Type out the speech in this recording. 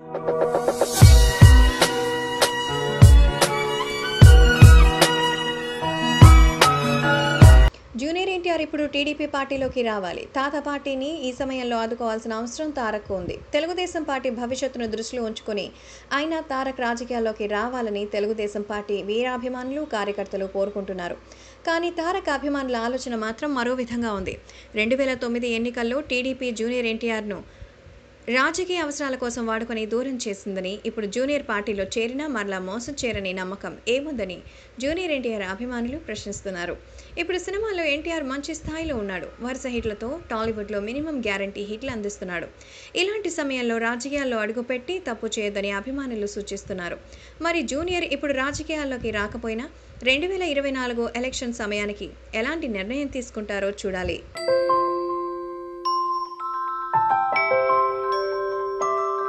junior NTR ఇప్పుడు TDP పార్టీలోకి రావాలి తాత పార్టీని ఈ సమయంలో ఆదుకోవాల్సిన అవసరం తారక్ ఉంది తెలుగుదేశం పార్టీ భవిష్యత్తును దృష్టిలో ఉంచుకొని ఆయన తారక్ రాజకీయాల్లోకి రావాలని తెలుగుదేశం పార్టీ వీరాభిమానులు కార్యకర్తలు కోరుకుంటున్నారు కానీ తారక్ అభిమానుల ఆలోచన మాత్రం మరో విధంగా ఉంది రెండు వేల తొమ్మిది ఎన్నికల్లో టీడీపీ జూనియర్ ఎన్టీఆర్ను రాజకీయ అవసరాల కోసం వాడుకొని దూరం చేసిందని ఇప్పుడు జూనియర్ పార్టీలో చేరినా మరలా మోసం చేరని నమ్మకం ఏముందని జూనియర్ ఎన్టీఆర్ అభిమానులు ప్రశ్నిస్తున్నారు ఇప్పుడు సినిమాలో ఎన్టీఆర్ మంచి స్థాయిలో ఉన్నాడు వరుస హిట్లతో టాలీవుడ్లో మినిమం గ్యారంటీ హిట్లు అందిస్తున్నాడు ఇలాంటి సమయంలో రాజకీయాల్లో అడుగుపెట్టి తప్పు చేయొద్దని అభిమానులు సూచిస్తున్నారు మరి జూనియర్ ఇప్పుడు రాజకీయాల్లోకి రాకపోయినా రెండు వేల ఇరవై నాలుగు ఎలక్షన్ సమయానికి ఎలాంటి నిర్ణయం తీసుకుంటారో చూడాలి